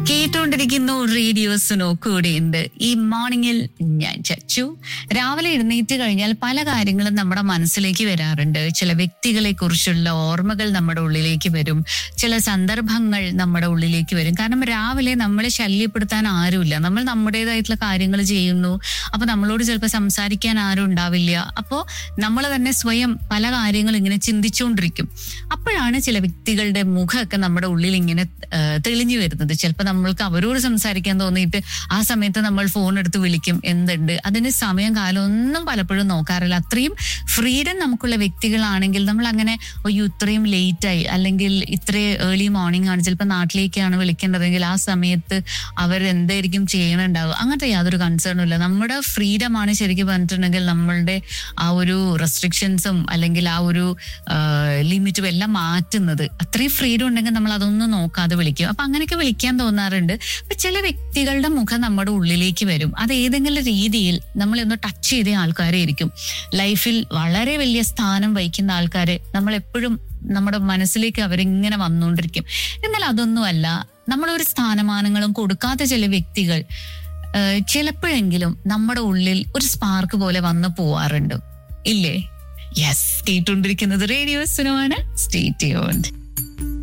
കേട്ടുകൊണ്ടിരിക്കുന്നു റേഡിയോസിനോ കൂടെയുണ്ട് ഈ മോർണിംഗിൽ ഞാൻ ചച്ചു രാവിലെ എഴുന്നേറ്റ് കഴിഞ്ഞാൽ പല കാര്യങ്ങളും നമ്മുടെ മനസ്സിലേക്ക് വരാറുണ്ട് ചില വ്യക്തികളെ കുറിച്ചുള്ള ഓർമ്മകൾ നമ്മുടെ ഉള്ളിലേക്ക് വരും ചില സന്ദർഭങ്ങൾ നമ്മുടെ ഉള്ളിലേക്ക് വരും കാരണം രാവിലെ നമ്മളെ ശല്യപ്പെടുത്താൻ ആരുമില്ല നമ്മൾ നമ്മുടേതായിട്ടുള്ള കാര്യങ്ങൾ ചെയ്യുന്നു അപ്പൊ നമ്മളോട് ചിലപ്പോൾ സംസാരിക്കാൻ ആരും ഉണ്ടാവില്ല അപ്പോ നമ്മൾ തന്നെ സ്വയം പല കാര്യങ്ങളും ഇങ്ങനെ ചിന്തിച്ചുകൊണ്ടിരിക്കും അപ്പോഴാണ് ചില വ്യക്തികളുടെ മുഖമൊക്കെ നമ്മുടെ ഉള്ളിൽ ഇങ്ങനെ ആ, തെളിഞ്ഞു വരുന്നത് ചിലപ്പോൾ നമ്മൾക്ക് അവരോട് സംസാരിക്കാൻ തോന്നിയിട്ട് ആ സമയത്ത് നമ്മൾ ഫോൺ എടുത്ത് വിളിക്കും എന്തുണ്ട് അതിന് സമയം കാലം ഒന്നും പലപ്പോഴും നോക്കാറില്ല അത്രയും ഫ്രീഡം നമുക്കുള്ള വ്യക്തികളാണെങ്കിൽ നമ്മൾ അങ്ങനെ അയ്യോ ഇത്രയും ലേറ്റ് ആയി അല്ലെങ്കിൽ ഇത്ര ഏർലി മോർണിംഗ് ആണ് ചിലപ്പോൾ നാട്ടിലേക്കാണ് വിളിക്കേണ്ടതെങ്കിൽ ആ സമയത്ത് അവർ എന്തായിരിക്കും ചെയ്യണുണ്ടാവുക അങ്ങനത്തെ യാതൊരു കൺസേണും ഇല്ല നമ്മുടെ ഫ്രീഡമാണ് ശരിക്കും പറഞ്ഞിട്ടുണ്ടെങ്കിൽ നമ്മളുടെ ആ ഒരു റെസ്ട്രിക്ഷൻസും അല്ലെങ്കിൽ ആ ഒരു ലിമിറ്റും എല്ലാം മാറ്റുന്നത് അത്രയും ഫ്രീഡം ഉണ്ടെങ്കിൽ നമ്മൾ അതൊന്നും നോക്കാതെ വിളിക്കും അപ്പൊ അങ്ങനെയൊക്കെ വിളിക്കാൻ തോന്നാറുണ്ട് അപ്പൊ ചില വ്യക്തികളുടെ മുഖം നമ്മുടെ ഉള്ളിലേക്ക് വരും അത് ഏതെങ്കിലും രീതിയിൽ നമ്മൾ ഒന്ന് ടച്ച് ചെയ്ത ആൾക്കാരെ ആയിരിക്കും ലൈഫിൽ വളരെ വലിയ സ്ഥാനം വഹിക്കുന്ന ആൾക്കാരെ നമ്മൾ എപ്പോഴും നമ്മുടെ മനസ്സിലേക്ക് അവരിങ്ങനെ വന്നുകൊണ്ടിരിക്കും എന്നാൽ അതൊന്നുമല്ല നമ്മളൊരു സ്ഥാനമാനങ്ങളും കൊടുക്കാത്ത ചില വ്യക്തികൾ ഏഹ് ചിലപ്പോഴെങ്കിലും നമ്മുടെ ഉള്ളിൽ ഒരു സ്പാർക്ക് പോലെ വന്നു പോവാറുണ്ട് ഇല്ലേ യെസ് കേട്ടുകൊണ്ടിരിക്കുന്നത് റേഡിയോ സിനിമാണ് സ്റ്റേറ്റ് യോണ്ട്